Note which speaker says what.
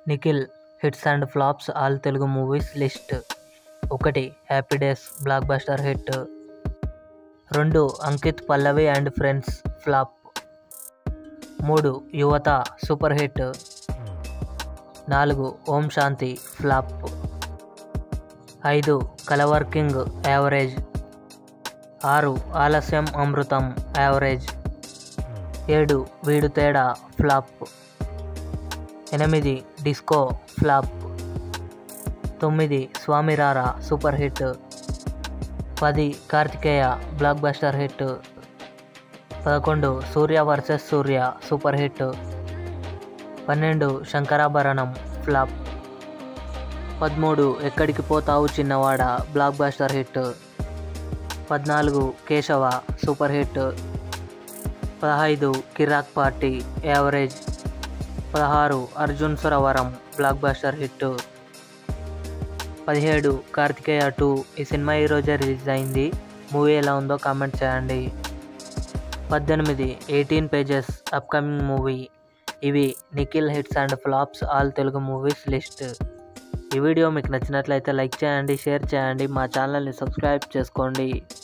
Speaker 1: Nikhil hits and flops all Telugu movies list ఒకటి Happy Days blockbuster hit రెండు Ankit Pallavi and friends flop మూడు Yuvatha super hit నాలుగు ఓం శాంతి flop ఐదు కలవర్కింగ్ average ఆరు ఆలస్యం అమృతం యావరేజ్ ఏడు వీడు తేడా ఫ్లాప్ ఎనిమిది డిస్కో ఫ్లాప్ తొమ్మిది స్వామిరారా సూపర్ హిట్ పది కార్తికేయ బ్లాక్ బస్టర్ హిట్ పదకొండు Surya versus Surya super hit పన్నెండు శంకరాభరణం ఫ్లాప్ పదమూడు ఎక్కడికి పోతావు చిన్నవాడ బ్లాక్ బస్టర్ హిట్ పద్నాలుగు కేశవ సూపర్ హిట్ పదహైదు కిరాక్ పార్టీ యావరేజ్ పదహారు Arjun Suravaram blockbuster hit పదిహేడు కార్తికేయ టూ ఈ సినిమా ఈరోజే రిలీజ్ అయింది మూవీ ఎలా ఉందో కామెంట్ చేయండి పద్దెనిమిది ఎయిటీన్ పేజెస్ అప్కమింగ్ మూవీ ఇవి Nikhil hits and flops all Telugu movies list ఈ వీడియో మీకు నచ్చినట్లయితే లైక్ చేయండి షేర్ చేయండి మా ఛానల్ని సబ్స్క్రైబ్ చేసుకోండి